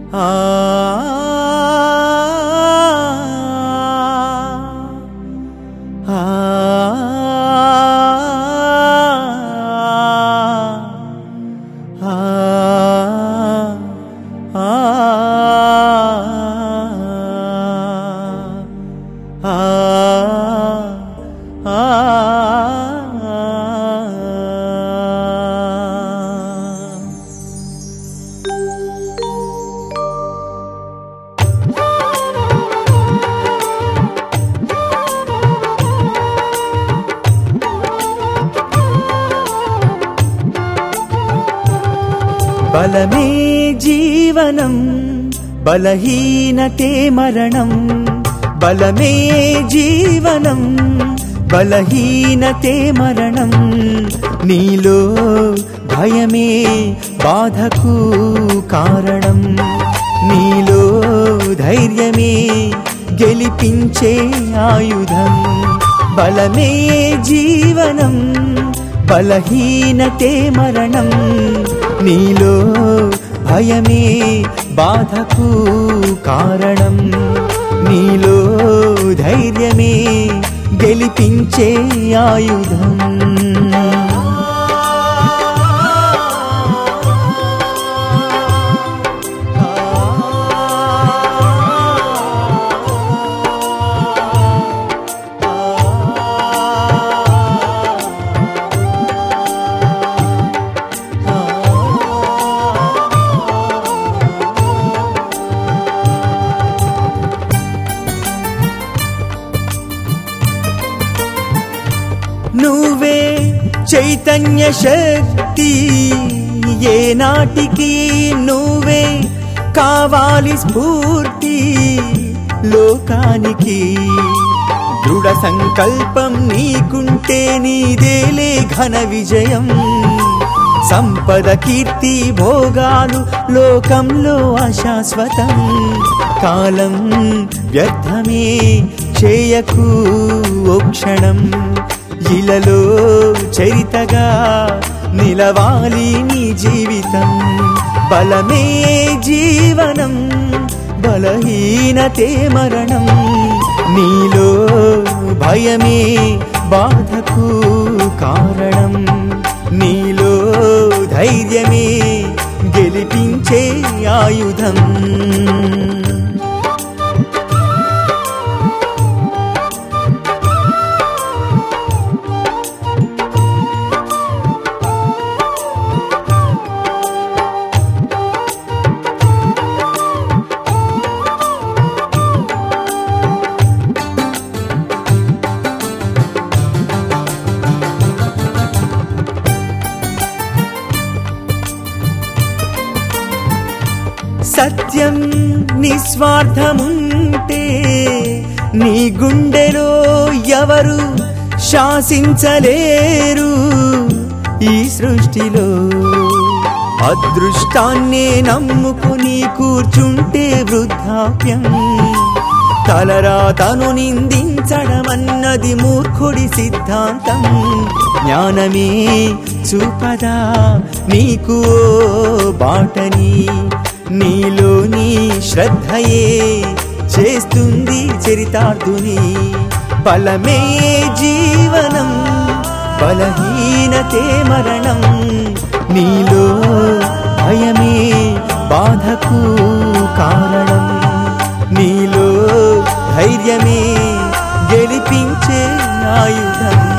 బలమే జీవనం బలహీనతే మరణం బలమే జీవనం బలహీనతే మరణం నీలో భయమే బాధకు కారణం నీలో ధైర్యమే గెలిపించే ఆయుధం బలమే జీవనం బలహీనతే మరణం నీలో భయమే బాధకు కారణం నీలో ధైర్యమే గెలిపించే ఆయుధం నువ్వే చైతన్య శక్తి ఏ నాటికి నువ్వే కావాలి స్ఫూర్తి లోకానికి దృఢ సంకల్పం నీకుంటే నీదేలే ఘన విజయం సంపద కీర్తి భోగాలు లోకంలో అశాశ్వతం కాలం వ్యర్థమే చేయకు ఓ క్షణం ఇలలో చరితగా నిలవాలి నీ జీవితం బలమే జీవనం బలహీనతే మరణం నీలో భయమే బాధకు కారణం నీలో ధైర్యమే గెలిపించే ఆయుధం సత్యం నిస్వార్థముంటే నీ గుండెలో ఎవరు శాసించలేరు ఈ సృష్టిలో అదృష్టాన్నే నమ్ముకుని కూర్చుంటే వృద్ధాప్యం తలరాతను నిందించడమన్నది మూర్ఖుడి సిద్ధాంతం జ్ఞానమే చూపదా నీకు ఓ బాటని నీలోని శ్రద్ధయే చేస్తుంది చరితార్థుని బలమే జీవనం బలహీనతే మరణం నీలో భయమే బాధకు కారణం నీలో ధైర్యమే గెలిపించే ఆయుధం